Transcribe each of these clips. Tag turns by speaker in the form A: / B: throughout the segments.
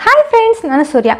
A: hi friends ನಾನು ಸೂರ್ಯ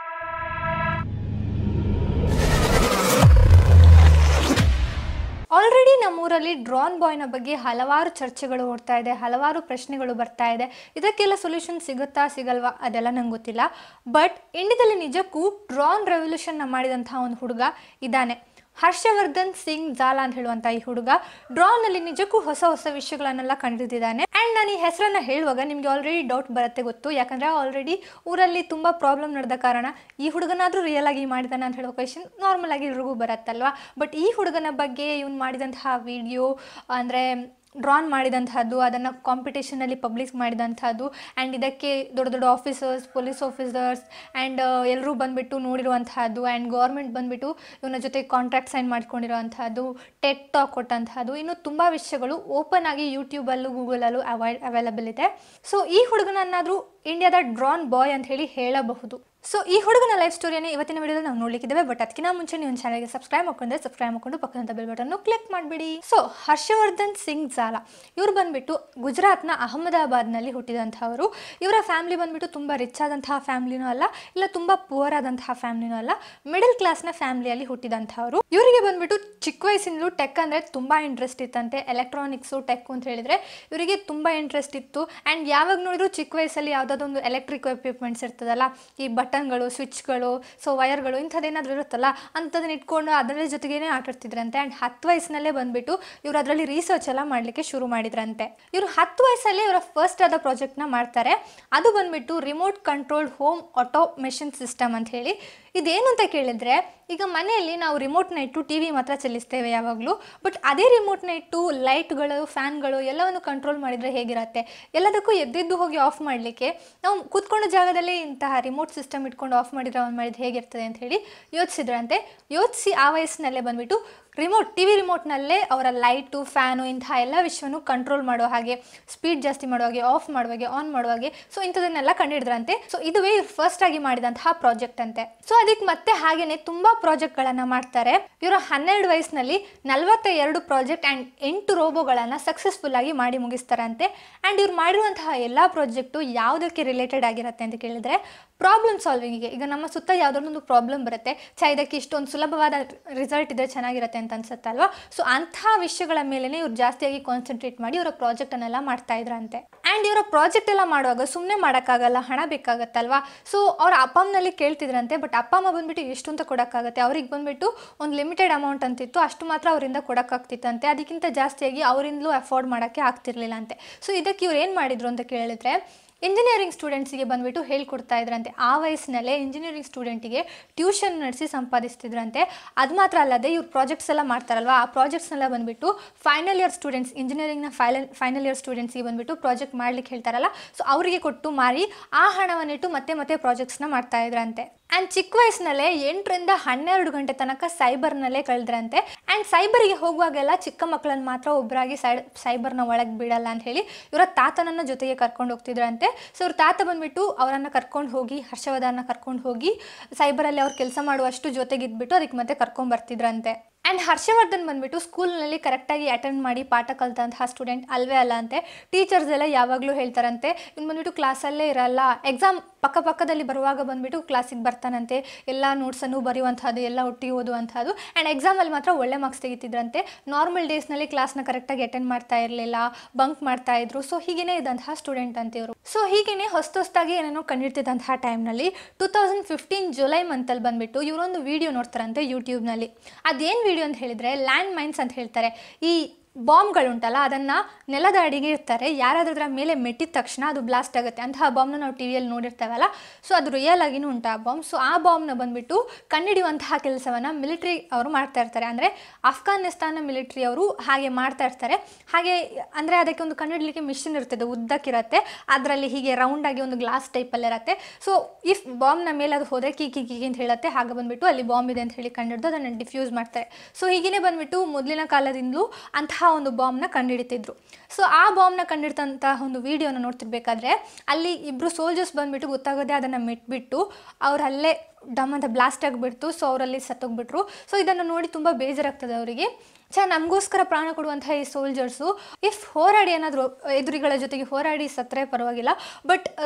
A: already ನಮ್ಮೂರಲ್ಲಿ drawn ಬಾಯ್ನ ಬಗ್ಗೆ ಹಲವಾರು ಚರ್ಚೆಗಳು ಓಡ್ತಾ ಇದೆ ಹಲವಾರು ಪ್ರಶ್ನೆಗಳು ಬರ್ತಾ ಇದೆ ಇದಕ್ಕೆಲ್ಲ ಸೊಲ್ಯೂಷನ್ ಸಿಗುತ್ತಾ ಸಿಗಲ್ವಾ ಅದೆಲ್ಲ ನಂಗೆ ಗೊತ್ತಿಲ್ಲ ಬಟ್ ಇಂಡಿಯಾದಲ್ಲಿ ನಿಜಕ್ಕೂ ಡ್ರಾನ್ ರೆವಲ್ಯೂಷನ್ನ ಮಾಡಿದಂತಹ ಒಂದು ಹುಡುಗ ಇದ್ದಾನೆ ಹರ್ಷವರ್ಧನ್ ಸಿಂಗ್ ಜಾಲಾ ಅಂತ ಹೇಳುವಂಥ ಈ ಹುಡುಗ ಡ್ರಾನಲ್ಲಿ ನಿಜಕ್ಕೂ ಹೊಸ ಹೊಸ ವಿಷಯಗಳನ್ನೆಲ್ಲ ಕಂಡಿದ್ದಾನೆ ಆ್ಯಂಡ್ ನಾನು ಈ ಹೆಸರನ್ನ ಹೇಳುವಾಗ ನಿಮಗೆ ಆಲ್ರೆಡಿ ಡೌಟ್ ಬರುತ್ತೆ ಗೊತ್ತು ಯಾಕಂದರೆ ಆಲ್ರೆಡಿ ಊರಲ್ಲಿ ತುಂಬ ಪ್ರಾಬ್ಲಮ್ ನಡೆದ ಕಾರಣ ಈ ಹುಡುಗನಾದರೂ ರಿಯಲ್ ಆಗಿ ಮಾಡಿದಾನೆ ಅಂತ ಹೇಳೋ ಕ್ವೆಶನ್ ನಾರ್ಮಲ್ ಆಗಿ ಎಲ್ರಿಗೂ ಬರುತ್ತಲ್ವಾ ಬಟ್ ಈ ಹುಡುಗನ ಬಗ್ಗೆ ಇವನು ಮಾಡಿದಂತಹ ವಿಡಿಯೋ ಅಂದರೆ ಡ್ರಾನ್ ಮಾಡಿದಂತಹದ್ದು ಅದನ್ನು ಕಾಂಪಿಟೇಷನಲ್ಲಿ ಪಬ್ಲಿಷ್ ಮಾಡಿದಂಥದ್ದು ಆ್ಯಂಡ್ ಇದಕ್ಕೆ ದೊಡ್ಡ ದೊಡ್ಡ ಆಫೀಸರ್ಸ್ ಪೊಲೀಸ್ ಆಫೀಸರ್ಸ್ ಆ್ಯಂಡ್ ಎಲ್ಲರೂ ಬಂದುಬಿಟ್ಟು ನೋಡಿರುವಂತಹದ್ದು ಆ್ಯಂಡ್ ಗೌರ್ಮೆಂಟ್ ಬಂದುಬಿಟ್ಟು ಇವನ ಜೊತೆ ಕಾಂಟ್ರಾಕ್ಟ್ ಸೈನ್ ಮಾಡ್ಕೊಂಡಿರುವಂತಹದ್ದು ಟೆಟ್ ಟಾಕ್ ಕೊಟ್ಟಂತಹದ್ದು ಇನ್ನು ತುಂಬ ವಿಷಯಗಳು ಓಪನ್ ಆಗಿ ಯೂಟ್ಯೂಬಲ್ಲೂ ಗೂಗಲಲ್ಲೂ ಅವೈ ಅವೈಲಬಲ್ ಇದೆ ಸೊ ಈ ಹುಡುಗನನ್ನಾದರೂ ಇಂಡಿಯಾದ ಡ್ರಾನ್ ಬಾಯ್ ಅಂತ ಹೇಳಿ ಹೇಳಬಹುದು ಸೊ ಈ ಹುಡುಗನ ಲೈಫ್ ಸ್ಟೋರಿಯನ್ನು ಇವತ್ತಿನ ವಿಡಿಯೋದಲ್ಲಿ ನಾವು ನೋಡ್ಲಿಕ್ಕಿದ್ದೇವೆ ಬಟ್ ಅದಕ್ಕಿಂತ ಮುಂಚೆ ನೀವು ಚಾನಲ್ಗೆ ಸಬ್ಸ್ಕ್ರೈಬ್ ಮಾಡ್ಕೊಂಡ್ರೆ ಸಬ್ಸ್ಕ್ರೈಬ್ ಮಾಡ್ಕೊಂಡು ಪಕ್ಕದಂತ ಬೆಲ್ ಬಟನ್ ಕ್ಲಿಕ್ ಮಾಡಿಬಿಡಿ ಸೊ ಹರ್ಷವರ್ಧನ್ ಸಿಂಗ್ ಜಾಲಾ ಇವ್ರು ಬಂದ್ಬಿಟ್ಟು ಗುಜರಾತ್ನ ಅಹಮದಾಬಾದ್ನಲ್ಲಿ ಹುಟ್ಟಿದಂಥವರು ಇವರ ಫ್ಯಾಮಿಲಿ ಬಂದ್ಬಿಟ್ಟು ತುಂಬ ರಿಚ್ ಆದಂತಹ ಫ್ಯಾಮಿಲಿನೂ ಅಲ್ಲ ಇಲ್ಲ ತುಂಬ ಪುವರ್ ಆದಂತಹ ಫ್ಯಾಮಿಲಿನೂ ಅಲ್ಲ ಮಿಡಲ್ ಕ್ಲಾಸ್ನ ಫ್ಯಾಮಿಲಿಯಲ್ಲಿ ಹುಟ್ಟಿದಂಥವರು ಇವರಿಗೆ ಬಂದ್ಬಿಟ್ಟು ಚಿಕ್ಕ ವಯಸ್ಸಿನಲ್ಲೂ ಟೆಕ್ ಅಂದರೆ ತುಂಬ ಇಂಟ್ರೆಸ್ಟ್ ಇತ್ತಂತೆ ಎಲೆಕ್ಟ್ರಾನಿಕ್ಸು ಟೆಕ್ ಅಂತ ಹೇಳಿದರೆ ಇವರಿಗೆ ತುಂಬ ಇಂಟ್ರೆಸ್ಟ್ ಇತ್ತು ಆ್ಯಂಡ್ ಯಾವಾಗ ನೋಡಿದ್ರು ಚಿಕ್ಕ ವಯಸ್ಸಲ್ಲಿ ಯಾವುದಾದ್ರು ಒಂದು ಎಲೆಕ್ಟ್ರಿಕ್ ಎಕ್ವಿಪ್ಮೆಂಟ್ಸ್ ಇರ್ತದಲ್ಲ ಈ ಬಟನ್ಗಳು ಸ್ವಿಚ್ಗಳು ಸೊ ವಯರ್ಗಳು ಇಂಥದ್ದೇನಾದರೂ ಇರುತ್ತಲ್ಲ ಅಂಥದ್ದನ್ನ ಇಟ್ಕೊಂಡು ಅದರ ಜೊತೆಗೇನೆ ಆಟಾಡ್ತಿದ್ರಂತೆ ಆ್ಯಂಡ್ ಹತ್ತು ವಯಸ್ಸಿನಲ್ಲೇ ಬಂದ್ಬಿಟ್ಟು ಇವರು ಅದರಲ್ಲಿ ರಿಸರ್ಚ್ ಎಲ್ಲ ಮಾಡಲಿಕ್ಕೆ ಶುರು ಮಾಡಿದ್ರಂತೆ ಇವರು ಹತ್ತು ವಯಸ್ಸಲ್ಲಿ ಇವರ ಫಸ್ಟ್ ಆದ ಪ್ರಾಜೆಕ್ಟ್ನ ಮಾಡ್ತಾರೆ ಅದು ಬಂದ್ಬಿಟ್ಟು remote controlled home automation system ಅಂತ ಹೇಳಿ ಇದೇನು ಅಂತ ಕೇಳಿದ್ರೆ ಈಗ ಮನೆಯಲ್ಲಿ ನಾವು ರಿಮೋಟ್ನ ಇಟ್ಟು ಟಿ ವಿ ಮಾತ್ರ ಚಲಿಸ್ತೇವೆ ಯಾವಾಗಲೂ ಬಟ್ ಅದೇ ರಿಮೋಟ್ನ ಇಟ್ಟು ಲೈಟ್ಗಳು ಫ್ಯಾನ್ಗಳು ಎಲ್ಲವನ್ನು ಕಂಟ್ರೋಲ್ ಮಾಡಿದರೆ ಹೇಗಿರುತ್ತೆ ಎಲ್ಲದಕ್ಕೂ ಎದ್ದೆದ್ದು ಹೋಗಿ ಆಫ್ ಮಾಡಲಿಕ್ಕೆ ನಾವು ಕೂತ್ಕೊಂಡ ಜಾಗದಲ್ಲೇ ಇಂತಹ ರಿಮೋಟ್ ಸಿಸ್ಟಮ್ ಇಟ್ಕೊಂಡು ಆಫ್ ಮಾಡಿದ್ರೆ ಆನ್ ಮಾಡಿದ್ರೆ ಹೇಗಿರ್ತದೆ ಅಂತ ಹೇಳಿ ಯೋಚಿಸಿದ್ರಂತೆ ಯೋಚಿಸಿ ಆ ವಯಸ್ಸಿನಲ್ಲೇ ಬಂದ್ಬಿಟ್ಟು ರಿಮೋಟ್ ಟಿ ವಿ ರಿಮೋಟ್ನಲ್ಲೇ ಅವರ ಲೈಟು ಫ್ಯಾನು ಇಂತಹ ಎಲ್ಲ ವಿಷಯವನ್ನು ಕಂಟ್ರೋಲ್ ಮಾಡೋ ಹಾಗೆ ಸ್ಪೀಡ್ ಜಾಸ್ತಿ ಮಾಡೋ ಹಾಗೆ ಆಫ್ ಮಾಡುವ ಹಾಗೆ ಆನ್ ಮಾಡುವ ಹಾಗೆ ಸೊ ಇಂಥದನ್ನೆಲ್ಲ ಕಂಡಿಡಿದ್ರಂತೆ ಸೊ ಇದುವೇ ಇವ್ರು ಫಸ್ಟ್ ಆಗಿ ಮಾಡಿದಂತಹ ಪ್ರಾಜೆಕ್ಟ್ ಅಂತೆ ಸೊ ಅದಕ್ಕೆ ಮತ್ತೆ ಹಾಗೇನೆ ತುಂಬಾ ಪ್ರಾಜೆಕ್ಟ್ಗಳನ್ನು ಮಾಡ್ತಾರೆ ಇವರು ಹನ್ನೆರಡು ವಯಸ್ಸಿನಲ್ಲಿ ನಲವತ್ತ ಎರಡು ಪ್ರಾಜೆಕ್ಟ್ ಆ್ಯಂಡ್ ಎಂಟು ರೋಬೋಗಳನ್ನು ಸಕ್ಸಸ್ಫುಲ್ ಆಗಿ ಮಾಡಿ ಮುಗಿಸ್ತಾರಂತೆ ಆ್ಯಂಡ್ ಇವ್ರು ಮಾಡಿರುವಂತಹ ಎಲ್ಲ ಪ್ರಾಜೆಕ್ಟು ಯಾವುದಕ್ಕೆ ರಿಲೇಟೆಡ್ ಆಗಿರುತ್ತೆ ಅಂತ ಕೇಳಿದ್ರೆ ಪ್ರಾಬ್ಲಮ್ ಸಾಲ್ವಿಂಗಿಗೆ ಈಗ ನಮ್ಮ ಸುತ್ತ ಯಾವುದಾದ್ರು ಒಂದು ಪ್ರಾಬ್ಲಮ್ ಬರುತ್ತೆ ಚಾ ಇದಕ್ಕೆ ಇಷ್ಟೊಂದು ಸುಲಭವಾದ ರಿಸಲ್ಟ್ ಇದ್ರೆ ಚೆನ್ನಾಗಿರುತ್ತೆ ಅಂತ ಅನ್ಸುತ್ತಲ್ವಾ ಸೊ ಅಂತಹ ವಿಷಯಗಳ ಮೇಲೇ ಇವ್ರು ಜಾಸ್ತಿಯಾಗಿ ಕಾನ್ಸಂಟ್ರೇಟ್ ಮಾಡಿ ಇವರ ಪ್ರಾಜೆಕ್ಟನ್ನೆಲ್ಲ ಮಾಡ್ತಾ ಇದ್ರಂತೆ ಆ್ಯಂಡ್ ಇವರ ಪ್ರಾಜೆಕ್ಟ್ ಎಲ್ಲ ಮಾಡುವಾಗ ಸುಮ್ಮನೆ ಮಾಡೋಕ್ಕಾಗಲ್ಲ ಹಣ ಬೇಕಾಗತ್ತಲ್ವಾ ಸೊ ಅವ್ರ ಅಪ್ಪ ಅಮ್ಮನಲ್ಲಿ ಕೇಳ್ತಿದ್ರಂತೆ ಬಟ್ ಅಪ್ಪ ಅಮ್ಮ ಬಂದ್ಬಿಟ್ಟು ಎಷ್ಟು ಅಂತ ಕೊಡೋಕ್ಕಾಗತ್ತೆ ಅವ್ರಿಗೆ ಬಂದ್ಬಿಟ್ಟು ಒಂದು ಲಿಮಿಟೆಡ್ ಅಮೌಂಟ್ ಅಂತಿತ್ತು ಅಷ್ಟು ಮಾತ್ರ ಅವರಿಂದ ಕೊಡೋಕ್ಕಾಗ್ತಿತ್ತಂತೆ ಅದಕ್ಕಿಂತ ಜಾಸ್ತಿಯಾಗಿ ಅವರಿಂದಲೂ ಅಫೋರ್ಡ್ ಮಾಡೋಕ್ಕೆ ಆಗ್ತಿರ್ಲಿಲ್ಲ ಅಂತೆ ಸೊ ಇದಕ್ಕೆ ಇವ್ರು ಏನು ಮಾಡಿದ್ರು ಅಂತ ಕೇಳಿದ್ರೆ ಇಂಜಿನಿಯರಿಂಗ್ ಸ್ಟೂಡೆಂಟ್ಸಿಗೆ ಬಂದ್ಬಿಟ್ಟು ಹೇಳ್ಕೊಡ್ತಾ ಇದ್ರಂತೆ ಆ ವಯಸ್ಸಿನಲ್ಲೇ ಇಂಜಿನಿಯರಿಂಗ್ ಸ್ಟೂಡೆಂಟಿಗೆ ಟ್ಯೂಷನ್ ನಡೆಸಿ ಸಂಪಾದಿಸ್ತಿದ್ರಂತೆ ಅದು ಮಾತ್ರ ಅಲ್ಲದೆ ಇವ್ರು ಪ್ರಾಜೆಕ್ಟ್ಸ್ ಎಲ್ಲ ಮಾಡ್ತಾರಲ್ವಾ ಆ ಪ್ರಾಜೆಕ್ಟ್ಸ್ನೆಲ್ಲ ಬಂದ್ಬಿಟ್ಟು ಫೈನಲ್ ಇಯರ್ ಸ್ಟೂಡೆಂಟ್ಸ್ ಇಂಜಿನಿಯರಿಂಗ್ನ ಫೈನಲ್ ಫೈನಲ್ ಇಯರ್ ಸ್ಟೂಡೆಂಟ್ಸಿಗೆ ಬಂದ್ಬಿಟ್ಟು ಪ್ರಾಜೆಕ್ಟ್ ಮಾಡ್ಲಿಕ್ಕೆ ಹೇಳ್ತಾರಲ್ಲ ಸೊ ಅವರಿಗೆ ಕೊಟ್ಟು ಮಾರಿ ಆ ಹಣವನ್ನಿಟ್ಟು ಮತ್ತೆ ಮತ್ತೆ ಪ್ರಾಜೆಕ್ಟ್ಸ್ನ ಮಾಡ್ತಾ ಇದ್ರಂತೆ ಆ್ಯಂಡ್ ಚಿಕ್ಕ ವಯಸ್ಸಿನಲ್ಲೇ ಎಂಟರಿಂದ ಹನ್ನೆರಡು ಗಂಟೆ ತನಕ ಸೈಬರ್ನಲ್ಲೇ ಕಳೆದ್ರಂತೆ ಆ್ಯಂಡ್ ಸೈಬರಿಗೆ ಹೋಗುವಾಗೆಲ್ಲ ಚಿಕ್ಕ ಮಕ್ಕಳನ್ನ ಮಾತ್ರ ಒಬ್ಬರಾಗಿ ಸೈಡ್ ಸೈಬರ್ನ ಒಳಗೆ ಬಿಡಲ್ಲ ಅಂತ ಹೇಳಿ ಇವರ ತಾತನನ್ನ ಜೊತೆಗೆ ಕರ್ಕೊಂಡು ಹೋಗ್ತಿದ್ರಂತೆ ಸೊ ಇವ್ರ ತಾತ ಬಂದ್ಬಿಟ್ಟು ಅವರನ್ನು ಕರ್ಕೊಂಡು ಹೋಗಿ ಹರ್ಷವರ್ಧನ ಕರ್ಕೊಂಡು ಹೋಗಿ ಸೈಬರಲ್ಲಿ ಅವ್ರು ಕೆಲಸ ಮಾಡುವಷ್ಟು ಜೊತೆಗಿದ್ಬಿಟ್ಟು ಅದಕ್ಕೆ ಮತ್ತೆ ಕರ್ಕೊಂಡು ಬರ್ತಿದ್ರಂತೆ ಆ್ಯಂಡ್ ಹರ್ಷವರ್ಧನ್ ಬಂದ್ಬಿಟ್ಟು ಸ್ಕೂಲ್ನಲ್ಲಿ ಕರೆಕ್ಟಾಗಿ ಅಟೆಂಡ್ ಮಾಡಿ ಪಾಠ ಕಲಿತಂತಹ ಸ್ಟೂಡೆಂಟ್ ಅಲ್ವೇ ಅಲ್ಲ ಅಂತೆ ಟೀಚರ್ಸ್ ಎಲ್ಲ ಯಾವಾಗಲೂ ಹೇಳ್ತಾರಂತೆ ಇವ್ನು ಬಂದ್ಬಿಟ್ಟು ಕ್ಲಾಸಲ್ಲೇ ಇರಲ್ಲ ಎಕ್ಸಾಮ್ ಪಕ್ಕ ಪಕ್ಕದಲ್ಲಿ ಬರುವಾಗ ಬಂದ್ಬಿಟ್ಟು ಕ್ಲಾಸಿಗೆ ಬರ್ತಾನಂತೆ ಎಲ್ಲ ನೋಟ್ಸನ್ನು ಬರೆಯುವಂಥದ್ದು ಎಲ್ಲ ಒಟ್ಟಿಗೆ ಓದುವಂಥದ್ದು ಆ್ಯಂಡ್ ಎಕ್ಸಾಮಲ್ಲಿ ಮಾತ್ರ ಒಳ್ಳೆ ಮಾರ್ಕ್ಸ್ ತೆಗಿತಿದ್ರಂತೆ ನಾರ್ಮಲ್ ಡೇಸ್ನಲ್ಲಿ ಕ್ಲಾಸ್ನ ಕರೆಕ್ಟಾಗಿ ಅಟೆಂಡ್ ಮಾಡ್ತಾ ಇರಲಿಲ್ಲ ಬಂಕ್ ಮಾಡ್ತಾ ಇದ್ರು ಸೊ ಹೀಗೇನೇ ಇದ್ದಂತಹ ಸ್ಟೂಡೆಂಟ್ ಅಂತ ಇವರು ಸೊ ಹೀಗೇನೆ ಹೊಸ್ತು ಹೊಸ್ತಾಗಿ ಏನೇನೋ ಕಂಡಿಡ್ತಿದ್ದಂತಹ ಟೈಮ್ನಲ್ಲಿ ಟೂ ತೌಸಂಡ್ ಫಿಫ್ಟೀನ್ ಜುಲೈ ಮಂತಲ್ಲಿ ಬಂದ್ಬಿಟ್ಟು ಇವರೊಂದು ವಿಡಿಯೋ ನೋಡ್ತಾರಂತೆ ಯೂಟ್ಯೂಬ್ನಲ್ಲಿ ಅದೇನು ವಿಡಿಯೋ ಅಂತ ಹೇಳಿದರೆ ಲ್ಯಾಂಡ್ ಮೈನ್ಸ್ ಅಂತ ಹೇಳ್ತಾರೆ ಈ ಬಾಂಬ್ಗಳುಂಟಲ್ಲ ಅದನ್ನು ನೆಲದ ಅಡಿಗೆ ಇರ್ತಾರೆ ಯಾರಾದ್ರೂ ಅದರ ಮೇಲೆ ಮೆಟ್ಟಿದ ತಕ್ಷಣ ಅದು ಬ್ಲಾಸ್ಟ್ ಆಗುತ್ತೆ ಅಂತಹ ಬಾಂಬ್ನ ನಾವು ಟಿ ವಿಯಲ್ಲಿ ನೋಡಿರ್ತೇವಲ್ಲ ಸೊ ಅದು ರಿಯಲ್ ಆಗಿನೂ ಉಂಟು ಆ ಬಾಂಬ್ ಸೊ ಆ ಬಾಂಬ್ನ ಬಂದ್ಬಿಟ್ಟು ಕಂಡಿಡಿಯುವಂತಹ ಕೆಲಸವನ್ನು ಮಿಲಿಟ್ರಿ ಅವರು ಮಾಡ್ತಾ ಇರ್ತಾರೆ ಅಂದರೆ ಅಫ್ಘಾನಿಸ್ತಾನ ಮಿಲಿಟ್ರಿ ಅವರು ಹಾಗೆ ಮಾಡ್ತಾ ಇರ್ತಾರೆ ಹಾಗೆ ಅಂದರೆ ಅದಕ್ಕೆ ಒಂದು ಕಂಡುಹಿಡಲಿಕ್ಕೆ ಮಿಷಿನ್ ಇರ್ತದೆ ಉದ್ದಕ್ಕಿರುತ್ತೆ ಅದರಲ್ಲಿ ಹೀಗೆ ರೌಂಡಾಗಿ ಒಂದು ಗ್ಲಾಸ್ ಟೈಪಲ್ಲಿ ಇರುತ್ತೆ ಸೊ ಇಫ್ ಬಾಂಬ್ನ ಮೇಲೆ ಅದು ಹೋದರೆ ಕೀ ಕೀ ಕೀ ಅಂತ ಹೇಳುತ್ತೆ ಹಾಗೆ ಬಂದ್ಬಿಟ್ಟು ಅಲ್ಲಿ ಬಾಂಬ್ ಇದೆ ಅಂತ ಹೇಳಿ ಕಂಡಿಡ್ದು ಅದನ್ನು ಡಿಫ್ಯೂಸ್ ಮಾಡ್ತಾರೆ ಸೊ ಹೀಗೇ ಬಂದ್ಬಿಟ್ಟು ಮೊದಲಿನ ಕಾಲದಿಂದಲೂ ಅಂತಹ ಒಂದು ಬಾಂಬ್ನ ಕಂಡುಹಿಡಿತಿದ್ರು ಸೊ ಆ ಬಾಂಬ್ನ ಕಂಡಿಡ್ತಂತಹ ಒಂದು ವಿಡಿಯೋನ ನೋಡ್ತಿರ್ಬೇಕಾದ್ರೆ ಅಲ್ಲಿ ಇಬ್ಬರು ಸೋಲ್ಜರ್ಸ್ ಬಂದ್ಬಿಟ್ಟು ಗೊತ್ತಾಗೋದೇ ಅದನ್ನು ಮೆಟ್ಬಿಟ್ಟು ಅವ್ರು ಅಲ್ಲೇ ಡಮ್ ಅಂತ ಬ್ಲಾಸ್ಟ್ ಆಗಿಬಿಡ್ತು ಸೊ ಅವರಲ್ಲಿ ಸತ್ತೋಗ್ಬಿಟ್ರು ಸೊ ಇದನ್ನು ನೋಡಿ ತುಂಬ ಬೇಜಾರಾಗ್ತದೆ ಅವರಿಗೆ ಚ ನಮಗೋಸ್ಕರ ಪ್ರಾಣ ಕೊಡುವಂತಹ ಈ ಸೋಲ್ಜರ್ಸು ಇಫ್ ಹೋರಾಡಿ ಏನಾದರೂ ಎದುರಿಗಳ ಜೊತೆಗೆ ಹೋರಾಡಿ ಸತ್ತರೆ ಪರವಾಗಿಲ್ಲ ಬಟ್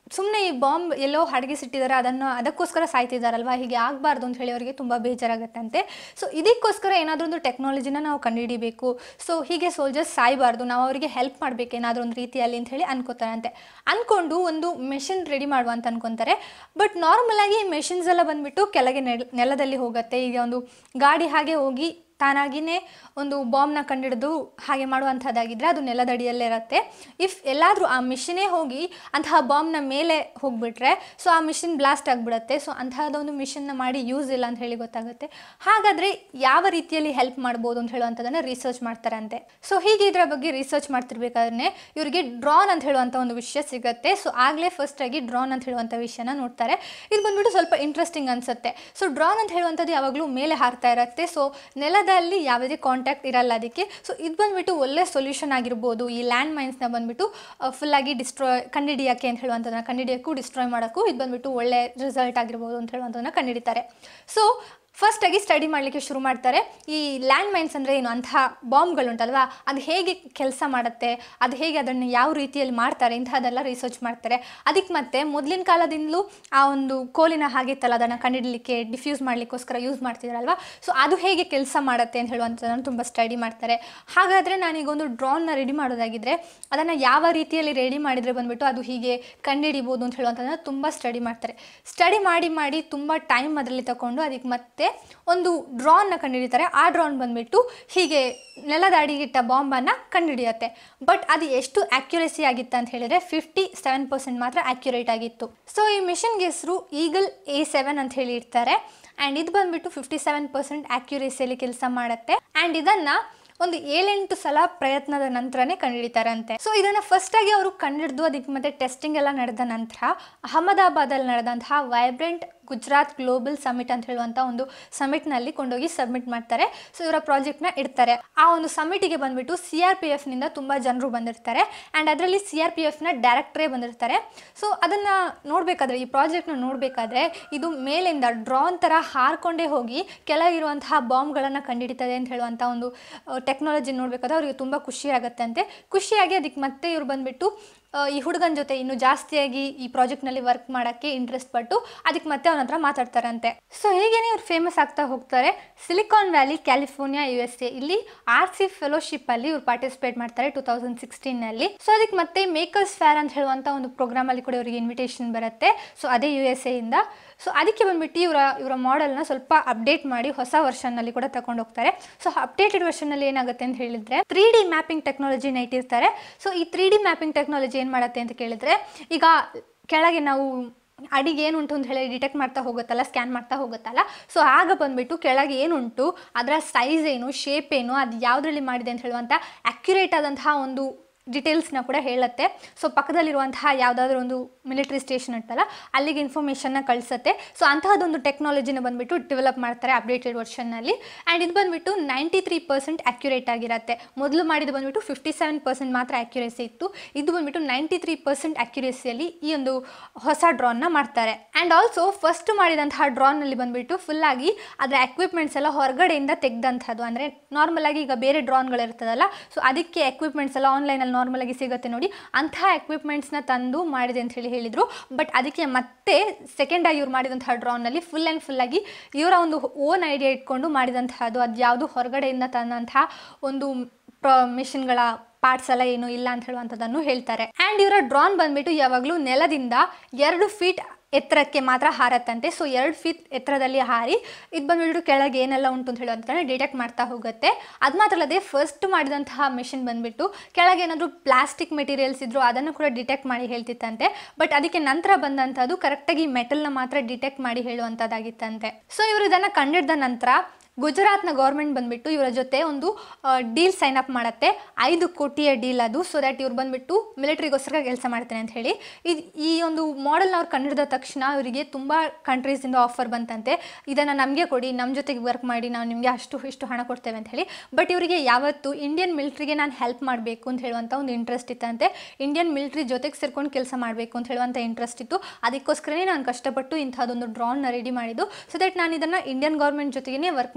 A: ಸುಮ್ಮನೆ ಈ ಬಾಂಬ್ ಎಲ್ಲೋ ಹಡಗಿಸಿಟ್ಟಿದ್ದಾರೆ ಅದನ್ನು ಅದಕ್ಕೋಸ್ಕರ ಸಾಯ್ತಿದ್ದಾರಲ್ವ ಹೀಗೆ ಆಗಬಾರ್ದು ಅಂತ ಹೇಳಿ ಅವರಿಗೆ ತುಂಬ ಬೇಜಾರಾಗತ್ತಂತೆ ಸೊ ಇದಕ್ಕೋಸ್ಕರ ಏನಾದರೂ ಒಂದು ಟೆಕ್ನಾಲಜಿನ ನಾವು ಕಂಡುಹಿಡಿಬೇಕು ಸೊ ಹೀಗೆ ಸೋಲ್ಜರ್ಸ್ ಸಾಯಬಾರ್ದು ನಾವು ಅವರಿಗೆ ಹೆಲ್ಪ್ ಮಾಡಬೇಕು ಏನಾದರೂ ಒಂದು ರೀತಿಯಲ್ಲಿ ಅಂತ ಹೇಳಿ ಅನ್ಕೋತಾರಂತೆ ಅಂದ್ಕೊಂಡು ಒಂದು ಮೆಷಿನ್ ರೆಡಿ ಮಾಡುವ ಅಂತ ಅನ್ಕೊತಾರೆ ಬಟ್ ನಾರ್ಮಲಾಗಿ ಈ ಮೆಷಿನ್ಸ್ ಎಲ್ಲ ಬಂದುಬಿಟ್ಟು ಕೆಳಗೆ ನೆಲ ನೆಲದಲ್ಲಿ ಹೋಗುತ್ತೆ ಈಗ ಒಂದು ಗಾಡಿ ಹಾಗೆ ಹೋಗಿ ತಾನಾಗಿಯೇ ಒಂದು ಬಾಂಬ್ನ ಕಂಡಿಡಿದು ಹಾಗೆ ಮಾಡುವಂಥದ್ದಾಗಿದ್ದರೆ ಅದು ನೆಲದಡಿಯಲ್ಲೇ ಇರುತ್ತೆ ಇಫ್ ಎಲ್ಲಾದರೂ ಆ ಮಿಷಿನೇ ಹೋಗಿ ಅಂತಹ ಬಾಂಬ್ನ ಮೇಲೆ ಹೋಗ್ಬಿಟ್ರೆ ಸೊ ಆ ಮಿಷಿನ್ ಬ್ಲಾಸ್ಟ್ ಆಗಿಬಿಡುತ್ತೆ ಸೊ ಅಂತಹದೊಂದು ಮಿಷನ್ನ ಮಾಡಿ ಯೂಸ್ ಇಲ್ಲ ಅಂತ ಹೇಳಿ ಗೊತ್ತಾಗುತ್ತೆ ಹಾಗಾದರೆ ಯಾವ ರೀತಿಯಲ್ಲಿ ಹೆಲ್ಪ್ ಮಾಡ್ಬೋದು ಅಂತ ಹೇಳುವಂಥದ್ದನ್ನು ರಿಸರ್ಚ್ ಮಾಡ್ತಾರಂತೆ ಸೊ ಹೀಗೆ ಇದರ ಬಗ್ಗೆ ರಿಸರ್ಚ್ ಮಾಡ್ತಿರ್ಬೇಕಾದ್ರೆ ಇವರಿಗೆ ಡ್ರಾನ್ ಅಂತ ಹೇಳುವಂಥ ಒಂದು ವಿಷಯ ಸಿಗುತ್ತೆ ಸೊ ಆಗಲೇ ಫಸ್ಟಾಗಿ ಡ್ರಾನ್ ಅಂತ ಹೇಳುವಂಥ ವಿಷಯನ ನೋಡ್ತಾರೆ ಇದು ಬಂದ್ಬಿಟ್ಟು ಸ್ವಲ್ಪ ಇಂಟ್ರೆಸ್ಟಿಂಗ್ ಅನಿಸುತ್ತೆ ಸೊ ಡ್ರಾನ್ ಅಂತ ಹೇಳುವಂಥದ್ದು ಯಾವಾಗಲೂ ಮೇಲೆ ಹಾರ್ತಾ ಇರುತ್ತೆ ಸೊ ನೆಲದಲ್ಲಿ ಯಾವುದೇ ಕಾಂಟ್ಯಾಕ್ಟ್ ಇರಲ್ಲ ಅದಕ್ಕೆ ಸೊ ಇದು ಬಂದ್ಬಿಟ್ಟು ಒಳ್ಳೆ ಸೊಲ್ಯೂಷನ್ ಆಗಿರ್ಬೋದು ಈ ಲ್ಯಾಂಡ್ ಮೈನ್ಸ್ನ ಬಂದ್ಬಿಟ್ಟು ಫುಲ್ಲಾಗಿ ಡಿಸ್ಟ್ರಾಯ್ ಕಂಡಿಡಿಯೋಕ್ಕೆ ಅಂತ ಹೇಳುವಂಥದ್ದನ್ನ ಕಂಡಿಡಿಯೋಕ್ಕೂ ಡಿಸ್ಟ್ರಾಯ್ ಮಾಡೋಕ್ಕೂ ಇದು ಬಂದ್ಬಿಟ್ಟು ಒಳ್ಳೆ ರಿಸಲ್ಟ್ ಆಗಿರ್ಬೋದು ಅಂತ ಹೇಳುವಂಥದ್ದನ್ನ ಕಂಡಿಡಿತಾರೆ ಸೊ ಫಸ್ಟಾಗಿ ಸ್ಟಡಿ ಮಾಡಲಿಕ್ಕೆ ಶುರು ಮಾಡ್ತಾರೆ ಈ ಲ್ಯಾಂಡ್ ಮೈನ್ಸ್ ಅಂದರೆ ಏನು ಅಂತಹ ಬಾಂಬ್ಗಳುಂಟಲ್ವಾ ಅದು ಹೇಗೆ ಕೆಲಸ ಮಾಡುತ್ತೆ ಅದು ಹೇಗೆ ಅದನ್ನು ಯಾವ ರೀತಿಯಲ್ಲಿ ಮಾಡ್ತಾರೆ ಇಂಥದ್ದೆಲ್ಲ ರಿಸರ್ಚ್ ಮಾಡ್ತಾರೆ ಅದಕ್ಕೆ ಮತ್ತೆ ಮೊದಲಿನ ಕಾಲದಿಂದಲೂ ಆ ಒಂದು ಕೋಲಿನ ಹಾಗಿತ್ತಲ್ಲ ಅದನ್ನು ಕಂಡಿಡಲಿಕ್ಕೆ ಡಿಫ್ಯೂಸ್ ಮಾಡಲಿಕ್ಕೋಸ್ಕರ ಯೂಸ್ ಮಾಡ್ತಿದ್ರಲ್ವಾ ಸೊ ಅದು ಹೇಗೆ ಕೆಲಸ ಮಾಡುತ್ತೆ ಅಂತ ಹೇಳುವಂಥದ್ದನ್ನು ತುಂಬ ಸ್ಟಡಿ ಮಾಡ್ತಾರೆ ಹಾಗಾದರೆ ನಾನೀಗ ಒಂದು ಡ್ರಾನ್ನ ರೆಡಿ ಮಾಡೋದಾಗಿದ್ದರೆ ಅದನ್ನು ಯಾವ ರೀತಿಯಲ್ಲಿ ರೆಡಿ ಮಾಡಿದರೆ ಬಂದುಬಿಟ್ಟು ಅದು ಹೀಗೆ ಕಂಡುಹಿಡಿಬೋದು ಅಂತ ಹೇಳುವಂಥದ್ದನ್ನು ತುಂಬ ಸ್ಟಡಿ ಮಾಡ್ತಾರೆ ಸ್ಟಡಿ ಮಾಡಿ ಮಾಡಿ ತುಂಬ ಟೈಮ್ ಅದರಲ್ಲಿ ತಗೊಂಡು ಅದಕ್ಕೆ ಮತ್ತೆ ಒಂದು ಡ್ರಾನ್ನ ಕಂಡುಹಿಡಿತಾರೆ ಆ ಡ್ರಾನ್ ಬಂದುಬಿಟ್ಟು ಹೀಗೆ ನೆಲದ ಅಡಿಗಿಟ್ಟ ಬಾಂಬನ್ನು ಕಂಡುಹಿಡಿಯುತ್ತೆ ಬಟ್ ಅದು ಎಷ್ಟು ಆ್ಯಕ್ಯುರೇಸಿ ಆಗಿತ್ತು ಅಂತ ಹೇಳಿದರೆ ಫಿಫ್ಟಿ ಸೆವೆನ್ ಪರ್ಸೆಂಟ್ ಮಾತ್ರ ಆ್ಯಕ್ಯುರೇಟ್ ಆಗಿತ್ತು ಸೊ ಈ ಮಿಷನ್ಗೆ ಹೆಸರು ಈಗಲ್ ಎ ಸೆವೆನ್ ಅಂತ ಹೇಳಿ ಇರ್ತಾರೆ ಆ್ಯಂಡ್ ಇದು ಬಂದುಬಿಟ್ಟು ಫಿಫ್ಟಿ ಸೆವೆನ್ ಪರ್ಸೆಂಟ್ ಆ್ಯಕ್ಯುರೇಸಿಯಲ್ಲಿ ಕೆಲಸ ಮಾಡುತ್ತೆ ಆ್ಯಂಡ್ ಇದನ್ನು ಒಂದು ಏಳೆಂಟು ಸಲ ಪ್ರಯತ್ನದ ನಂತರನೇ ಕಂಡುಹಿಡಿತಾರಂತೆ ಸೊ ಇದನ್ನು ಫಸ್ಟಾಗಿ ಅವರು ಕಂಡುಹಿಡಿದು ಅದಕ್ಕೆ ಮತ್ತೆ ಟೆಸ್ಟಿಂಗ್ ಎಲ್ಲ ನಡೆದ ನಂತರ ಅಹಮದಾಬಾದಲ್ಲಿ ನಡೆದಂತಹ ವೈಬ್ರೆಂಟ್ ಗುಜರಾತ್ ಗ್ಲೋಬಲ್ ಸಮಿಟ್ ಅಂತ ಹೇಳುವಂಥ ಒಂದು ಸಮಿಟ್ನಲ್ಲಿ ಕೊಂಡೋಗಿ ಸಬ್ಮಿಟ್ ಮಾಡ್ತಾರೆ ಸೊ ಇವರ ಪ್ರಾಜೆಕ್ಟ್ನ ಇಡ್ತಾರೆ ಆ ಒಂದು ಸಮಿಟಿಗೆ ಬಂದುಬಿಟ್ಟು ಸಿ ಆರ್ ಪಿ ಎಫ್ನಿಂದ ತುಂಬ ಜನರು ಬಂದಿರ್ತಾರೆ ಆ್ಯಂಡ್ ಅದರಲ್ಲಿ ಸಿ ಆರ್ ಪಿ ಎಫ್ನ ಡೈರೆಕ್ಟ್ರೇ ಬಂದಿರ್ತಾರೆ ಸೊ ಅದನ್ನು ನೋಡಬೇಕಾದ್ರೆ ಈ ಪ್ರಾಜೆಕ್ಟ್ನ ನೋಡಬೇಕಾದ್ರೆ ಇದು ಮೇಲಿಂದ ಡ್ರಾನ್ ಥರ ಹಾರ್ಕೊಂಡೇ ಹೋಗಿ ಕೆಳಗಿರುವಂತಹ ಬಾಂಬ್ಗಳನ್ನು ಕಂಡುಹಿಡಿತದೆ ಅಂತ ಹೇಳುವಂಥ ಒಂದು ಟೆಕ್ನಾಲಜಿ ನೋಡಬೇಕಾದ್ರೆ ಅವರಿಗೆ ತುಂಬ ಖುಷಿ ಆಗುತ್ತಂತೆ ಖುಷಿಯಾಗಿ ಅದಕ್ಕೆ ಮತ್ತೆ ಇವ್ರು ಬಂದುಬಿಟ್ಟು ಈ ಹುಡುಗನ ಜೊತೆ ಇನ್ನೂ ಜಾಸ್ತಿಯಾಗಿ ಈ ಪ್ರಾಜೆಕ್ಟ್ನಲ್ಲಿ ವರ್ಕ್ ಮಾಡೋಕ್ಕೆ ಇಂಟ್ರೆಸ್ಟ್ ಪಟ್ಟು ಅದಕ್ಕೆ ಮತ್ತೆ ಅವನ ಹತ್ರ ಮಾತಾಡ್ತಾರಂತೆ ಸೊ ಹೀಗೇನೆ ಇವ್ರು ಫೇಮಸ್ ಆಗ್ತಾ ಹೋಗ್ತಾರೆ Silicon Valley California U S A ಇಲ್ಲಿ ಆರ್ ಸಿ ಫೆಲೋಶಿಪ್ ಅಲ್ಲಿ ಇವ್ರು ಪಾರ್ಟಿಸಿಪೇಟ್ ಮಾಡ್ತಾರೆ ಟೂ ತೌಸಂಡ್ ಸಿಕ್ಸ್ಟೀನಲ್ಲಿ ಸೊ ಅದಕ್ಕೆ ಮತ್ತೆ ಮೇಕರ್ಸ್ ಫೇರ್ ಅಂತ ಹೇಳುವಂಥ ಒಂದು ಪ್ರೋಗ್ರಾಮಲ್ಲಿ ಕೂಡ ಇವರಿಗೆ ಇನ್ವಿಟೇಷನ್ ಬರುತ್ತೆ ಸೊ ಅದೇ ಯು ಎಸ್ ಎಯಿಂದ ಸೊ ಅದಕ್ಕೆ ಬಂದ್ಬಿಟ್ಟು ಇವರ ಇವರ ಮಾಡೆಲ್ನ ಸ್ವಲ್ಪ ಅಪ್ಡೇಟ್ ಮಾಡಿ ಹೊಸ ವರ್ಷನ್ನಲ್ಲಿ ಕೂಡ ತಗೊಂಡು ಹೋಗ್ತಾರೆ ಸೊ ಅಪ್ಡೇಟೆಡ್ ವರ್ಷನಲ್ಲಿ ಏನಾಗುತ್ತೆ ಅಂತ ಹೇಳಿದ್ರೆ ತ್ರೀ ಡಿ ಮ್ಯಾಪಿಂಗ್ ಟೆಕ್ನಾಲಜಿನ ಇಟ್ಟಿರ್ತಾರೆ ಸೊ ಈ ತ್ರೀ ಡಿ ಮ್ಯಾಪಿಂಗ್ ಟೆಕ್ನಾಲಜಿ ಏನು ಮಾಡುತ್ತೆ ಅಂತ ಕೇಳಿದ್ರೆ ಈಗ ಕೆಳಗೆ ನಾವು ಅಡಿಗೆ ಏನುಂಟು ಅಂತ ಹೇಳಿ ಡಿಟೆಕ್ಟ್ ಮಾಡ್ತಾ ಹೋಗುತ್ತಲ್ಲ ಸ್ಕ್ಯಾನ್ ಮಾಡ್ತಾ ಹೋಗುತ್ತಲ್ಲ ಸೊ ಆಗ ಬಂದುಬಿಟ್ಟು ಕೆಳಗೆ ಏನುಂಟು ಅದರ ಸೈಜ್ ಏನು ಶೇಪ್ ಏನು ಅದು ಯಾವುದ್ರಲ್ಲಿ ಮಾಡಿದೆ ಅಂತ ಹೇಳುವಂಥ ಅಕ್ಯುರೇಟ್ ಆದಂತಹ ಒಂದು ಡೀಟೇಲ್ಸ್ನ ಕೂಡ ಹೇಳುತ್ತೆ ಸೊ ಪಕ್ಕದಲ್ಲಿರುವಂತಹ ಯಾವುದಾದ್ರೂ ಒಂದು ಮಿಲಿಟರಿ ಸ್ಟೇಷನ್ ಇರ್ತಲ್ಲ ಅಲ್ಲಿಗೆ ಇನ್ಫಾರ್ಮೇಷನ್ನ ಕಳಿಸುತ್ತೆ ಸೊ ಅಂತಹದೊಂದು ಟೆಕ್ನಾಲಜಿನ ಬಂದುಬಿಟ್ಟು ಡೆವಲಪ್ ಮಾಡ್ತಾರೆ ಅಪ್ಡೇಟೆಡ್ ವರ್ಷನ್ನಲ್ಲಿ ಆ್ಯಂಡ್ ಇದು ಬಂದುಬಿಟ್ಟು ನೈಂಟಿ ತ್ರೀ ಪರ್ಸೆಂಟ್ ಅಕ್ಯುರೇಟ್ ಆಗಿರುತ್ತೆ ಮೊದಲು ಮಾಡಿದ್ದು ಬಂದುಬಿಟ್ಟು ಫಿಫ್ಟಿ ಸೆವೆನ್ ಪರ್ಸೆಂಟ್ ಮಾತ್ರ ಅಕ್ಯುರೇಸಿ ಇತ್ತು ಇದು ಬಂದುಬಿಟ್ಟು ನೈಂಟಿ ತ್ರೀ ಪರ್ಸೆಂಟ್ ಅಕ್ಯುರೇಸಿಯಲ್ಲಿ ಈ ಒಂದು ಹೊಸ ಡ್ರಾನ್ನ ಮಾಡ್ತಾರೆ ಆ್ಯಂಡ್ ಆಲ್ಸೋ ಫಸ್ಟ್ ಮಾಡಿದಂತಹ ಡ್ರಾನಲ್ಲಿ ಬಂದುಬಿಟ್ಟು ಫುಲ್ಲಾಗಿ ಅದರ ಎಕ್ವಿಪ್ಮೆಂಟ್ಸ್ ಎಲ್ಲ ಹೊರಗಡೆಯಿಂದ ತೆಗೆದಂಥದ್ದು ಅಂದರೆ ನಾರ್ಮಲಾಗಿ ಈಗ ಬೇರೆ ಡ್ರಾನ್ಗಳಿರ್ತದಲ್ಲ ಸೊ ಅದಕ್ಕೆ ಎಕ್ವಿಪ್ಮೆಂಟ್ಸ್ ಎಲ್ಲ ಆನ್ಲೈನಲ್ಲಿ ನಾರ್ಮಲಾಗಿ ಸಿಗುತ್ತೆ ನೋಡಿ ಅಂತಹ ಎಕ್ವಿಪ್ಮೆಂಟ್ಸ್ನ ತಂದು ಮಾಡಿದೆ ಅಂತ ಹೇಳಿ ಹೇಳಿದರು ಬಟ್ ಅದಕ್ಕೆ ಮತ್ತೆ ಸೆಕೆಂಡ್ ಆಗಿ ಇವ್ರು ಮಾಡಿದಂತಹ ಡ್ರಾನಲ್ಲಿ ಫುಲ್ ಆ್ಯಂಡ್ ಫುಲ್ಲಾಗಿ ಇವರ ಒಂದು ಓನ್ ಐಡಿಯಾ ಇಟ್ಕೊಂಡು ಮಾಡಿದಂತಹದ್ದು ಅದು ಯಾವುದು ಹೊರಗಡೆಯಿಂದ ತಂದಂತಹ ಒಂದು ಪ್ರ ಮಿಷನ್ಗಳ ಪಾರ್ಟ್ಸ್ ಎಲ್ಲ ಏನು ಇಲ್ಲ ಅಂತ ಹೇಳುವಂಥದ್ದನ್ನು ಹೇಳ್ತಾರೆ ಆ್ಯಂಡ್ ಇವರ ಡ್ರಾನ್ ಬಂದ್ಬಿಟ್ಟು ಯಾವಾಗಲೂ ನೆಲದಿಂದ ಎರಡು ಫೀಟ್ ಎತ್ತರಕ್ಕೆ ಮಾತ್ರ ಹಾರತ್ತಂತೆ ಸೊ ಎರಡು ಫೀಟ್ ಎತ್ತರದಲ್ಲಿ ಹಾರಿ ಇದು ಬಂದ್ಬಿಟ್ಟು ಕೆಳಗೆ ಏನೆಲ್ಲ ಉಂಟು ಅಂತ ಹೇಳುವಂಥ ಡಿಟೆಕ್ಟ್ ಮಾಡ್ತಾ ಹೋಗುತ್ತೆ ಅದು ಮಾತ್ರ ಅಲ್ಲದೆ ಫಸ್ಟ್ ಮಾಡಿದಂತಹ ಮಿಷಿನ್ ಬಂದ್ಬಿಟ್ಟು ಕೆಳಗೆ ಏನಾದರೂ ಪ್ಲಾಸ್ಟಿಕ್ ಮೆಟೀರಿಯಲ್ಸ್ ಇದ್ರು ಅದನ್ನು ಕೂಡ ಡಿಟೆಕ್ಟ್ ಮಾಡಿ ಹೇಳ್ತಿತ್ತಂತೆ ಬಟ್ ಅದಕ್ಕೆ ನಂತರ ಬಂದಂಥದ್ದು ಕರೆಕ್ಟಾಗಿ ಮೆಟಲ್ನ ಮಾತ್ರ ಡಿಟೆಕ್ಟ್ ಮಾಡಿ ಹೇಳುವಂಥದ್ದಾಗಿತ್ತಂತೆ ಸೊ ಇವರು ಇದನ್ನು ಕಂಡಿಡ್ದ ನಂತರ ಗುಜರಾತ್ನ ಗೌರ್ಮೆಂಟ್ ಬಂದುಬಿಟ್ಟು ಇವರ ಜೊತೆ ಒಂದು ಡೀಲ್ ಸೈನ್ ಅಪ್ ಮಾಡುತ್ತೆ ಐದು ಕೋಟಿಯ ಡೀಲ್ ಅದು ಸೊ ದ್ಯಾಟ್ ಇವ್ರು ಬಂದುಬಿಟ್ಟು ಮಿಲಿಟ್ರಿಗೋಸ್ಕರ ಕೆಲಸ ಮಾಡ್ತೇನೆ ಅಂತ ಹೇಳಿ ಇದು ಈ ಒಂದು ಮಾಡೆಲ್ನ ಅವ್ರು ಕಂಡಿಡಿದ ತಕ್ಷಣ ಅವರಿಗೆ ತುಂಬ ಕಂಟ್ರೀಸಿಂದ ಆಫರ್ ಬಂತಂತೆ ಇದನ್ನು ನಮಗೆ ಕೊಡಿ ನಮ್ಮ ಜೊತೆಗೆ ವರ್ಕ್ ಮಾಡಿ ನಾವು ನಿಮಗೆ ಅಷ್ಟು ಇಷ್ಟು ಹಣ ಕೊಡ್ತೇವೆ ಅಂತ ಹೇಳಿ ಬಟ್ ಇವರಿಗೆ ಯಾವತ್ತು ಇಂಡಿಯನ್ ಮಿಲಿಟ್ರಿಗೆ ನಾನು ಹೆಲ್ಪ್ ಮಾಡಬೇಕು ಅಂತ ಹೇಳುವಂಥ ಒಂದು ಇಂಟ್ರೆಸ್ಟ್ ಇತ್ತಂತೆ ಇಂಡಿಯನ್ ಮಿಲಿಟ್ರಿ ಜೊತೆಗೆ ಸೇರ್ಕೊಂಡು ಕೆಲಸ ಮಾಡಬೇಕು ಅಂತ ಹೇಳುವಂಥ ಇಂಟ್ರೆಸ್ಟ್ ಇತ್ತು ಅದಕ್ಕೋಸ್ಕರನೇ ನಾನು ಕಷ್ಟಪಟ್ಟು ಇಂಥದ್ದೊಂದು ಡ್ರಾನ್ನ ರೆಡಿ ಮಾಡಿದ್ದು ಸೊ ದಟ್ ನಾನು ಇದನ್ನು ಇಂಡಿಯನ್ ಗೌರ್ಮೆಂಟ್ ಜೊತೆಗೇ ವರ್ಕ್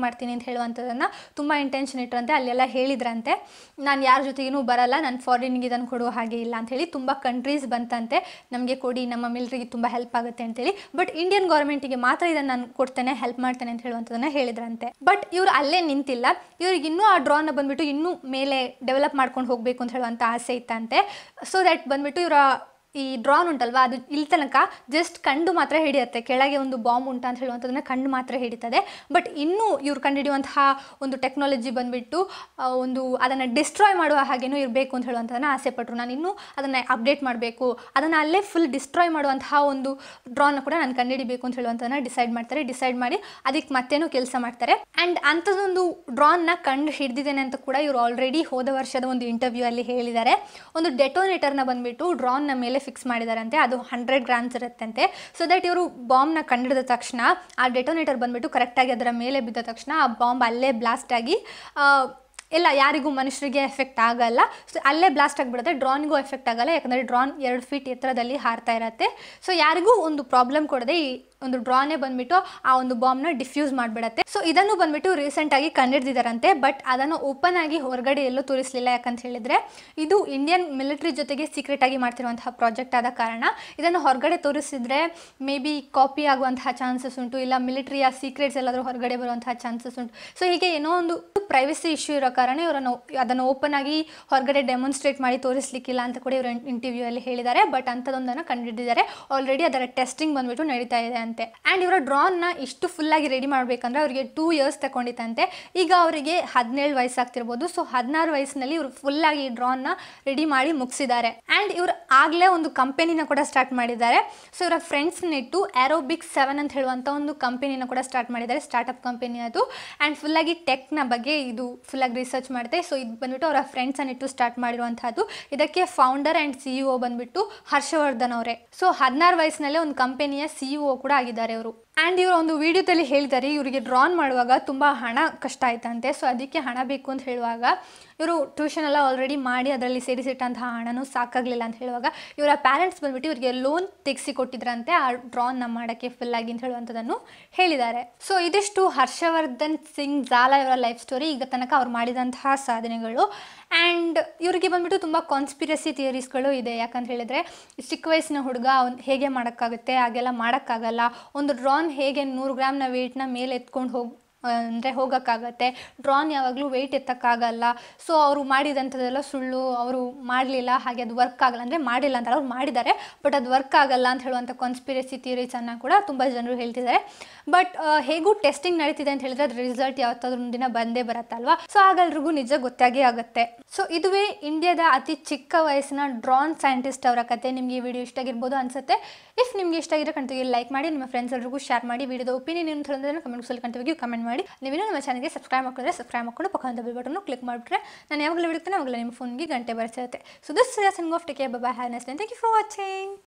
A: ಮಾಡ್ತೀನಿ ಅಂತ ಹೇಳುವಂಥದ್ದನ್ನು ತುಂಬ ಇಂಟೆನ್ಷನ್ ಇಟ್ಟರಂತೆ ಅಲ್ಲೆಲ್ಲ ಹೇಳಿದ್ರಂತೆ ನಾನು ಯಾರ ಜೊತೆಗೂ ಬರಲ್ಲ ನಾನು ಫಾರಿನ್ಗೆ ಇದನ್ನು ಕೊಡೋ ಹಾಗೆ ಇಲ್ಲ ಅಂತ ಹೇಳಿ ತುಂಬ ಕಂಟ್ರೀಸ್ ಬಂತಂತೆ ನಮಗೆ ಕೊಡಿ ನಮ್ಮ ಮಿಲ್ಟ್ರಿಗೆ ತುಂಬ ಹೆಲ್ಪ್ ಆಗುತ್ತೆ ಅಂತೇಳಿ ಬಟ್ ಇಂಡಿಯನ್ ಗೌರ್ಮೆಂಟಿಗೆ ಮಾತ್ರ ಇದನ್ನು ನಾನು ಕೊಡ್ತೇನೆ ಹೆಲ್ಪ್ ಮಾಡ್ತೇನೆ ಅಂತ ಹೇಳುವಂಥದ್ದನ್ನು ಹೇಳಿದ್ರಂತೆ ಬಟ್ ಇವರು ಅಲ್ಲೇ ನಿಂತಿಲ್ಲ ಇವ್ರಿಗೆ ಇನ್ನೂ ಆ ಡ್ರಾನ ಬಂದ್ಬಿಟ್ಟು ಇನ್ನೂ ಮೇಲೆ ಡೆವಲಪ್ ಮಾಡ್ಕೊಂಡು ಹೋಗಬೇಕು ಅಂತ ಹೇಳುವಂಥ ಆಸೆ ಇತ್ತಂತೆ ಸೊ ದ್ಯಾಟ್ ಬಂದ್ಬಿಟ್ಟು ಇವರ ಈ ಡ್ರಾನ್ ಉಂಟಲ್ವಾ ಅದು ಇಲ್ಲಿ ತನಕ ಜಸ್ಟ್ ಕಂಡು ಮಾತ್ರ ಹಿಡಿಯುತ್ತೆ ಕೆಳಗೆ ಒಂದು ಬಾಂಬ್ ಉಂಟು ಅಂತ ಹೇಳುವಂಥದ್ದನ್ನ ಕಂಡು ಮಾತ್ರ ಹಿಡಿತದೆ ಬಟ್ ಇನ್ನೂ ಇವ್ರು ಕಂಡುಹಿಡಿಯುವಂತಹ ಒಂದು ಟೆಕ್ನಾಲಜಿ ಬಂದುಬಿಟ್ಟು ಒಂದು ಅದನ್ನು ಡಿಸ್ಟ್ರಾಯ್ ಮಾಡುವ ಹಾಗೇನೂ ಇರಬೇಕು ಅಂತ ಹೇಳುವಂಥದ್ದನ್ನ ಆಸೆ ಪಟ್ಟರು ನಾನು ಇನ್ನೂ ಅದನ್ನು ಅಪ್ಡೇಟ್ ಮಾಡಬೇಕು ಅದನ್ನು ಅಲ್ಲೇ ಫುಲ್ ಡಿಸ್ಟ್ರಾಯ್ ಮಾಡುವಂತಹ ಒಂದು ಡ್ರಾನ ಕೂಡ ನಾನು ಕಂಡುಹಿಡಿಬೇಕು ಅಂತ ಹೇಳುವಂಥದ್ದನ್ನ ಡಿಸೈಡ್ ಮಾಡ್ತಾರೆ ಡಿಸೈಡ್ ಮಾಡಿ ಅದಕ್ಕೆ ಮತ್ತೇನೋ ಕೆಲಸ ಮಾಡ್ತಾರೆ ಆ್ಯಂಡ್ ಅಂಥದ್ದೊಂದು ಡ್ರಾನ್ನ ಕಂಡು ಹಿಡಿದಿದ್ದೇನೆ ಅಂತ ಕೂಡ ಇವರು ಆಲ್ರೆಡಿ ಹೋದ ವರ್ಷದ ಒಂದು ಇಂಟರ್ವ್ಯೂ ಅಲ್ಲಿ ಹೇಳಿದ್ದಾರೆ ಒಂದು ಡೆಟೋನೇಟರ್ನ ಬಂದುಬಿಟ್ಟು ಡ್ರಾನ್ನ ಮೇಲೆ ಫಿಕ್ಸ್ ಮಾಡಿದಾರಂತೆ ಅದು ಹಂಡ್ರೆಡ್ ಗ್ರಾಮ್ಸ್ ಇರುತ್ತಂತೆ ಸೊ ದಟ್ ಇವರು ಬಾಂಬ್ನ ಕಂಡಿಡಿದ ತಕ್ಷಣ ಆ ಡೆಟೋನೇಟರ್ ಬಂದುಬಿಟ್ಟು ಕರೆಕ್ಟಾಗಿ ಅದರ ಮೇಲೆ ಬಿದ್ದ ತಕ್ಷಣ ಆ ಬಾಂಬ್ ಅಲ್ಲೇ ಬ್ಲಾಸ್ಟ್ ಆಗಿ ಆ, ಎಲ್ಲ ಯಾರಿಗೂ ಮನುಷ್ಯರಿಗೆ ಎಫೆಕ್ಟ್ ಆಗಲ್ಲ ಸೊ ಅಲ್ಲೇ ಬ್ಲಾಸ್ಟ್ ಆಗಿಬಿಡುತ್ತೆ ಡ್ರಾನ್ಗೂ ಎಫೆಕ್ಟ್ ಆಗಲ್ಲ ಯಾಕಂದರೆ ಡ್ರಾನ್ ಎರಡು ಫೀಟ್ ಎತ್ತರದಲ್ಲಿ ಹಾರ್ತಾ ಇರತ್ತೆ ಸೊ ಯಾರಿಗೂ ಒಂದು ಪ್ರಾಬ್ಲಮ್ ಕೊಡದೆ ಈ ಒಂದು ಡ್ರಾನೇ ಬಂದ್ಬಿಟ್ಟು ಆ ಒಂದು ಬಾಂಬ್ನ ಡಿಫ್ಯೂಸ್ ಮಾಡಿಬಿಡತ್ತೆ ಸೊ ಇದನ್ನು ಬಂದ್ಬಿಟ್ಟು ರೀಸೆಂಟಾಗಿ ಕಂಡಿಡ್ದಿದ್ದಾರಂತೆ ಬಟ್ ಅದನ್ನು ಓಪನ್ ಆಗಿ ಹೊರಗಡೆ ಎಲ್ಲೂ ತೋರಿಸಲಿಲ್ಲ ಯಾಕಂತ ಹೇಳಿದರೆ ಇದು ಇಂಡಿಯನ್ ಮಿಲಿಟರಿ ಜೊತೆಗೆ ಸೀಕ್ರೆಟ್ ಆಗಿ ಮಾಡ್ತಿರುವಂತಹ ಪ್ರಾಜೆಕ್ಟ್ ಆದ ಕಾರಣ ಇದನ್ನು ಹೊರಗಡೆ ತೋರಿಸಿದ್ರೆ ಮೇ ಬಿ ಕಾಪಿ ಆಗುವಂತಹ ಚಾನ್ಸಸ್ ಉಂಟು ಇಲ್ಲ ಮಿಲಿಟರಿಯ ಸೀಕ್ರೆಟ್ಸ್ ಎಲ್ಲಾದರೂ ಹೊರಗಡೆ ಬರುವಂತಹ ಚಾನ್ಸಸ್ ಉಂಟು ಸೊ ಹೀಗೆ ಏನೋ ಒಂದು ಪ್ರೈವಸಿ ಇಶ್ಯೂ ಇರೋ ಕಾರಣ ಇವರನ್ನು ಅದನ್ನು ಓಪನ್ ಆಗಿ ಹೊರಗಡೆ ಡೆಮಾನ್ಸ್ಟ್ರೇಟ್ ಮಾಡಿ ತೋರಿಸ್ಲಿಕ್ಕಿಲ್ಲ ಅಂತ ಕೂಡ ಇವರು ಇಂಟರ್ವ್ಯೂ ಅಲ್ಲಿ ಹೇಳಿದ್ದಾರೆ ಬಟ್ ಅಂಥದ್ದೊಂದನ್ನು ಕಂಡುಹಿಡಿದಿದ್ದಾರೆ ಆಲ್ರೆಡಿ ಅದರ ಟೆಸ್ಟಿಂಗ್ ಬಂದ್ಬಿಟ್ಟು ನಡೀತಾ ಇದೆ ಅಂತೆ ಆ್ಯಂಡ್ ಇವರ ಡ್ರಾನ್ನ ಇಷ್ಟು ಫುಲ್ಲಾಗಿ ರೆಡಿ ಮಾಡಬೇಕಂದ್ರೆ ಅವರಿಗೆ ಟೂ ಇಯರ್ಸ್ ತಗೊಂಡಿತ್ತಂತೆ ಈಗ ಅವರಿಗೆ ಹದಿನೇಳು ವಯಸ್ಸಾಗ್ತಿರ್ಬೋದು ಸೊ ಹದಿನಾರು ವಯಸ್ಸಿನಲ್ಲಿ ಇವರು ಫುಲ್ಲಾಗಿ ಈ ಡ್ರಾನ್ನ ರೆಡಿ ಮಾಡಿ ಮುಗಿಸಿದ್ದಾರೆ ಆ್ಯಂಡ್ ಇವರು ಆಗಲೇ ಒಂದು ಕಂಪನಿನ ಕೂಡ ಸ್ಟಾರ್ಟ್ ಮಾಡಿದ್ದಾರೆ ಸೊ ಇವರ ಫ್ರೆಂಡ್ಸ್ನ ಇಟ್ಟು ಆರೋಬಿಕ್ ಸೆವೆನ್ ಅಂತ ಹೇಳುವಂಥ ಒಂದು ಕಂಪನಿನ ಕೂಡ ಸ್ಟಾರ್ಟ್ ಮಾಡಿದ್ದಾರೆ ಸ್ಟಾರ್ಟಪ್ ಕಂಪನಿ ಅದು ಆ್ಯಂಡ್ ಫುಲ್ಲಾಗಿ ಟೆಕ್ನ ಬಗ್ಗೆ ಇದು ಫುಲ್ಲಾಗಿ ರಿಸರ್ಚ್ ಮಾಡುತ್ತೆ ಸೊ ಇದು ಬಂದ್ಬಿಟ್ಟು ಅವರ ಫ್ರೆಂಡ್ಸನ್ನು ಇಟ್ಟು ಸ್ಟಾರ್ಟ್ ಮಾಡಿರುವಂಥದ್ದು ಇದಕ್ಕೆ ಫೌಂಡರ್ ಆ್ಯಂಡ್ ಸಿ ಇ ಬಂದ್ಬಿಟ್ಟು ಹರ್ಷವರ್ಧನ್ ಅವರೇ ಸೊ ಹದಿನಾರು ವಯಸ್ಸಿನಲ್ಲೇ ಒಂದು ಕಂಪನಿಯ ಸಿ ಇ ಕೂಡ ಆಗಿದ್ದಾರೆ ಅವರು ಆ್ಯಂಡ್ ಇವರು ಒಂದು ವಿಡಿಯೋದಲ್ಲಿ ಹೇಳಿದ್ದಾರೆ ಇವರಿಗೆ ಡ್ರಾನ್ ಮಾಡುವಾಗ ತುಂಬ ಹಣ ಕಷ್ಟ ಆಯ್ತಂತೆ ಸೊ ಅದಕ್ಕೆ ಹಣ ಬೇಕು ಅಂತ ಹೇಳುವಾಗ ಇವರು ಟ್ಯೂಷನ್ ಎಲ್ಲ ಆಲ್ರೆಡಿ ಮಾಡಿ ಅದರಲ್ಲಿ ಸೇರಿಸಿಟ್ಟಂತಹ ಹಣನೂ ಸಾಕಾಗಲಿಲ್ಲ ಅಂತ ಹೇಳುವಾಗ ಇವರ ಪ್ಯಾರೆಂಟ್ಸ್ ಬಂದ್ಬಿಟ್ಟು ಇವರಿಗೆ ಲೋನ್ ತೆಗೆಸಿ ಕೊಟ್ಟಿದ್ರಂತೆ ಆ ಡ್ರಾನ್ನ ಮಾಡೋಕ್ಕೆ ಫುಲ್ ಆಗಿ ಅಂತ ಹೇಳುವಂಥದ್ದನ್ನು ಹೇಳಿದ್ದಾರೆ ಸೊ ಇದಿಷ್ಟು ಹರ್ಷವರ್ಧನ್ ಸಿಂಗ್ ಜಾಲಾ ಇವರ ಲೈಫ್ ಸ್ಟೋರಿ ಈಗ ತನಕ ಅವ್ರು ಮಾಡಿದಂತಹ ಸಾಧನೆಗಳು ಆ್ಯಂಡ್ ಇವರಿಗೆ ಬಂದ್ಬಿಟ್ಟು ತುಂಬ ಕಾನ್ಸ್ಪಿರಸಿ ಥಿಯರೀಸ್ಗಳು ಇದೆ ಯಾಕಂತ ಹೇಳಿದರೆ ಚಿಕ್ಕ ವಯಸ್ಸಿನ ಹುಡುಗ ಅವ್ನು ಹೇಗೆ ಮಾಡೋಕ್ಕಾಗುತ್ತೆ ಹಾಗೆಲ್ಲ ಮಾಡೋಕ್ಕಾಗಲ್ಲ ಒಂದು ಡ್ರಾನ್ ಹೇಗೆ ನೂರು ಗ್ರಾಮ್ನ ವೆಯ್ಟ್ನ ಮೇಲೆ ಎತ್ಕೊಂಡು ಹೋಗಿ ಅಂದರೆ ಹೋಗೋಕ್ಕಾಗತ್ತೆ ಡ್ರಾನ್ ಯಾವಾಗಲೂ ವೆಯ್ಟ್ ಎತ್ತಕ್ಕಾಗಲ್ಲ ಸೊ ಅವರು ಮಾಡಿದಂಥದ್ದೆಲ್ಲ ಸುಳ್ಳು ಅವರು ಮಾಡಲಿಲ್ಲ ಹಾಗೆ ಅದು ವರ್ಕ್ ಆಗಲ್ಲ ಅಂದರೆ ಮಾಡಿಲ್ಲ ಅಂತ ಅವ್ರು ಮಾಡಿದ್ದಾರೆ ಬಟ್ ಅದು ವರ್ಕ್ ಆಗಲ್ಲ ಅಂತ ಹೇಳುವಂಥ ಕಾನ್ಸ್ಪಿರಸಿ ಥಿಯರೀಸನ್ನು ಕೂಡ ತುಂಬ ಜನರು ಹೇಳ್ತಿದ್ದಾರೆ ಬಟ್ ಹೇಗೂ ಟೆಸ್ಟಿಂಗ್ ನಡೀತಿದೆ ಅಂತ ಹೇಳಿದ್ರೆ ಅದ್ರ ರಿಸಲ್ಟ್ ಯಾವತ್ತಾದ್ರೂ ದಿನ ಬಂದೇ ಬರುತ್ತಲ್ವಾ ಸೊ ಆಗ ಎಲ್ರಿಗೂ ನಿಜ ಗೊತ್ತಾಗೇ ಆಗುತ್ತೆ ಸೊ ಇದುವೇ ಇಂಡಿಯಾದ ಅತಿ ಚಿಕ್ಕ ವಯಸ್ಸಿನ ಡ್ರಾನ್ ಸೈಂಟಿಸ್ಟ್ ಅವರ ಕತೆ ನಿಮಗೆ ಈ ವಿಡಿಯೋ ಇಷ್ಟ ಆಗಿರ್ಬೋದು ಅನ್ಸುತ್ತೆ ಇಫ್ ನಿಮ್ಗೆ ಇಷ್ಟ ಆಗಿರೋ ಕಂಟಿಗೆ ಲೈಕ್ ಮಾಡಿ ನಿಮ್ಮ ಫ್ರೆಂಡ್ಸ್ ಎಲ್ರಿಗೂ ಶೇರ್ ಮಾಡಿ ವಿಡಿಯೋದ ಒಪಿನಿಯನ್ ಏನು ಹೇಳಿದ್ರೆ ಕಮೆಂಟ್ಸಲ್ಲಿ ಕಂಟಿಗೆ ಕಮೆಂಟ್ ಮಾಡಿ ನೀವೇನೋ ನಮ್ಮ ಚಾನಲ್ಗೆ ಸಬ್ಸ್ಕ್ರೈಬ್ ಮಾಡ್ಕೊಂಡ್ರೆ ಸಬ್ಸ್ಕ್ರೈಬ್ ಮಾಡ್ಕೊಂಡು ಪಕ್ಕದ ಬಿಲ್ ಬಟನ್ನು ಕ್ಲಿಕ್ ಮಾಡಿಬಿಟ್ರೆ ನಾನು ಯಾವಾಗಲೂ ಬಿಡುತ್ತೇನೆ ಅವಾಗಲೇ ನಿಮ್ಮ ಫೋನ್ಗೆ ಗಂಟೆ ಬರ್ಸಿರುತ್ತೆ so this son of take bye ಹ್ಯಾನೆಸ್ ಥ್ಯಾಂಕ್ ಯು ಫಾರ್ ವಾಚಿಂಗ್